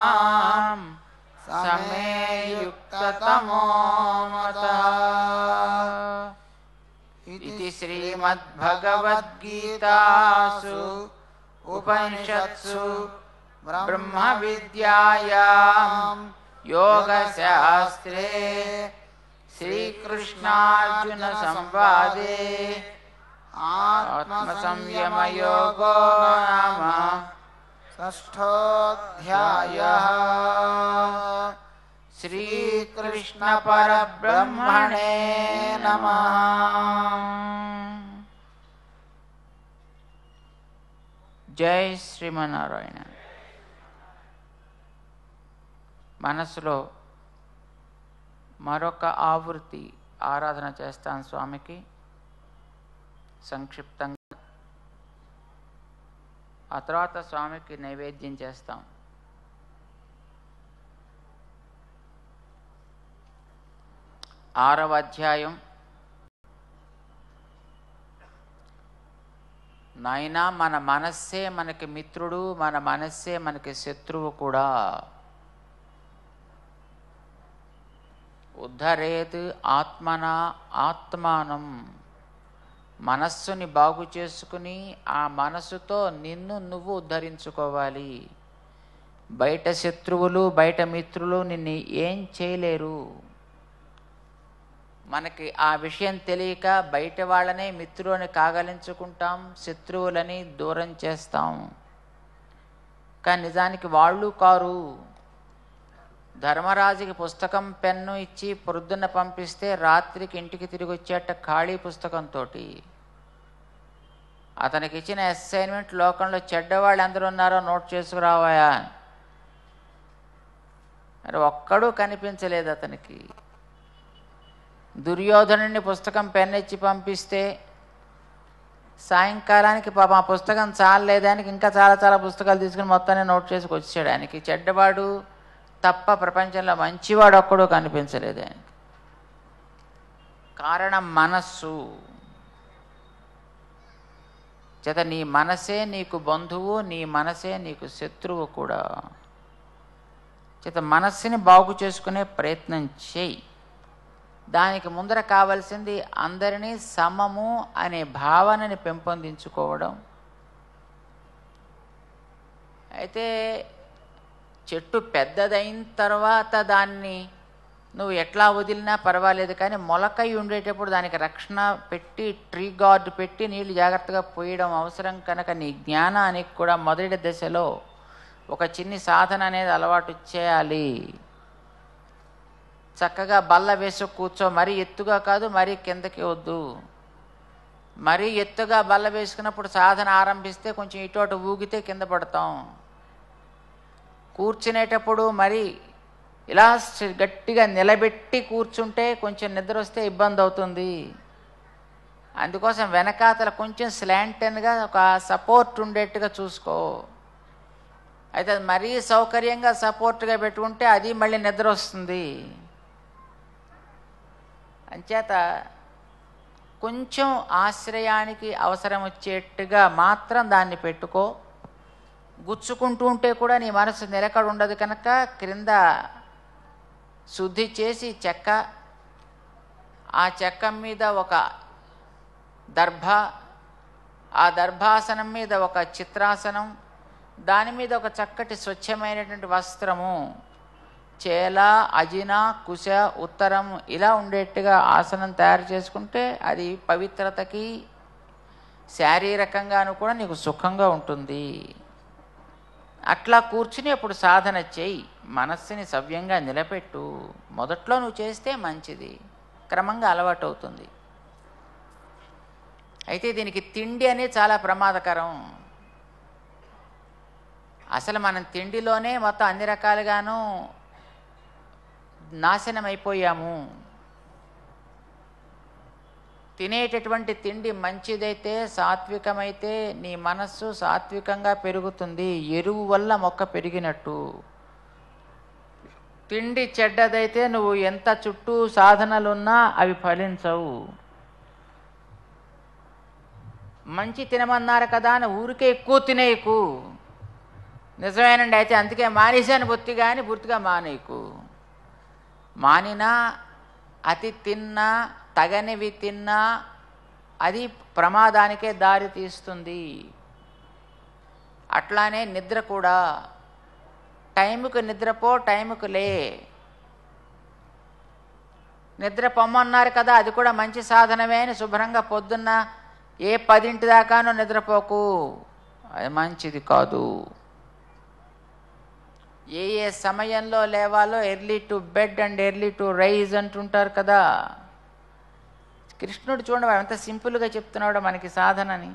समे युक्ततमो मतः इति श्रीमद्भगवद्गीतासु उपनिषत्सु ब्रह्मविद्यायां योगशास्त्रे श्रीकृष्णार्जुनसंवादे आत्मसंयमयोगो नाम षष्ठोऽध्यायः श्रीकृष्णपरब्रह्मणे नमः జై శ్రీమన్నారాయణ మనసులో మరొక ఆవృత్తి ఆరాధన చేస్తాను స్వామికి సంక్షిప్తంగా ఆ తర్వాత స్వామికి నైవేద్యం చేస్తాం ఆరవ అధ్యాయం నాయనా మన మనస్సే మనకి మిత్రుడు మన మనస్సే మనకి శత్రువు కూడా ఉద్ధరేత్ ఆత్మన ఆత్మానం మనస్సుని బాగు చేసుకుని ఆ మనస్సుతో నిన్ను నువ్వు ఉద్ధరించుకోవాలి బయట శత్రువులు బయట మిత్రులు నిన్ను ఏం చేయలేరు మనకి ఆ విషయం తెలియక బయట వాళ్ళనే మిత్రులని కాగలించుకుంటాం శత్రువులని దూరం చేస్తాం కానీ నిజానికి వాళ్ళు కారు ధర్మరాజుకి పుస్తకం పెన్ను ఇచ్చి పొద్దున్న పంపిస్తే రాత్రికి ఇంటికి తిరిగి వచ్చేట ఖాళీ పుస్తకంతో అతనికి ఇచ్చిన అసైన్మెంట్ లోకంలో చెడ్డవాళ్ళు ఎందరు ఉన్నారో నోట్ చేసుకురావాయా మరి ఒక్కడూ కనిపించలేదు అతనికి దుర్యోధనుని పుస్తకం పెన్ ఇచ్చి పంపిస్తే సాయంకాలానికి పాపం ఆ పుస్తకం చాలలేదానికి ఇంకా చాలా చాలా పుస్తకాలు తీసుకుని మొత్తాన్ని నోట్ చేసుకు వచ్చాడు ఆయనకి చెడ్డవాడు తప్ప ప్రపంచంలో మంచివాడు ఒక్కడూ కనిపించలేదు ఆయనకి కారణం మనస్సు చేత నీ మనసే నీకు బంధువు నీ మనసే నీకు శత్రువు కూడా చేత మనస్సుని బాగు చేసుకునే ప్రయత్నం చేయి దానికి ముందర కావలసింది అందరినీ సమము అనే భావనని పెంపొందించుకోవడం అయితే చెట్టు పెద్దదైన తర్వాత దాన్ని నువ్వు ఎట్లా వదిలినా పర్వాలేదు కానీ మొలకై ఉండేటప్పుడు దానికి రక్షణ పెట్టి ట్రీ గార్డ్ పెట్టి నీళ్లు జాగ్రత్తగా పోయడం అవసరం కనుక నీ జ్ఞానానికి కూడా మొదటి దశలో ఒక చిన్ని సాధన అనేది అలవాటు చేయాలి చక్కగా బల్ల వేసి కూర్చో మరీ ఎత్తుగా కాదు మరీ కిందకి వద్దు మరీ ఎత్తుగా బల్ల వేసుకున్నప్పుడు సాధన ఆరంభిస్తే కొంచెం ఇటు అటు ఊగితే కింద పడతాం కూర్చునేటప్పుడు మరి ఇలా స్- గట్టిగా నిలబెట్టి కూర్చుంటే కొంచెం నిద్ర వస్తే ఇబ్బంది అవుతుంది అందుకోసం వెనకాతల కొంచెం స్లాంటన్గా ఒక సపోర్ట్ ఉండేట్టుగా చూసుకో అయితే అది మరీ సౌకర్యంగా సపోర్ట్గా పెట్టుకుంటే అది మళ్ళీ నిద్ర వస్తుంది అంచేత కొంచెం ఆశ్రయానికి అవసరం వచ్చేట్టుగా మాత్రం దాన్ని పెట్టుకో గుచ్చుకుంటూ ఉంటే కూడా నీ మనసు నిలకడ ఉండదు కనుక క్రింద శుద్ధి చేసి చెక్క ఆ చెక్క మీద ఒక దర్భ ఆ దర్భాసనం మీద ఒక చిత్రాసనం దాని మీద ఒక చక్కటి స్వచ్ఛమైనటువంటి వస్త్రము చేల అజిన కుశ ఉత్తరం ఇలా ఉండేట్టుగా ఆసనం తయారు చేసుకుంటే అది పవిత్రతకి శారీరకంగాను కూడా నీకు సుఖంగా ఉంటుంది అట్లా కూర్చుని అప్పుడు సాధన చేయి మనస్సుని సవ్యంగా నిలబెట్టు మొదట్లో నువ్వు చేస్తే మంచిది క్రమంగా అలవాటు అవుతుంది అయితే దీనికి తిండి అనేది చాలా ప్రమాదకరం అసలు మనం తిండిలోనే మొత్తం అన్ని రకాలుగాను నాశనం అయిపోయాము తినేటటువంటి తిండి మంచిదైతే సాత్వికమైతే నీ మనస్సు సాత్వికంగా పెరుగుతుంది ఎరువు వల్ల మొక్క పెరిగినట్టు తిండి చెడ్డదైతే నువ్వు ఎంత చుట్టూ సాధనలున్నా అవి ఫలించవు మంచి తినమన్నారు కదా అని ఊరికే ఎక్కువ తినేయకు నిజమేనండి అయితే అందుకే మానేశాను బొత్తిగా అని పూర్తిగా మానేకు మానినా అతి తిన్నా తగనివి తిన్నా అది ప్రమాదానికే దారి తీస్తుంది అట్లానే నిద్ర కూడా టైంకు నిద్రపో టైంకు లే నిద్ర పొమ్మన్నారు కదా అది కూడా మంచి సాధనమే అని శుభ్రంగా పొద్దున్న ఏ పదింటి దాకానో నిద్రపోకు అది మంచిది కాదు ఏ ఏ సమయంలో లేవాలో early to bed and early to rise అంటుంటారు కదా కృష్ణుడు చూడండి వాడు ఎంత సింపుల్గా చెప్తున్నాడు మనకి సాధనని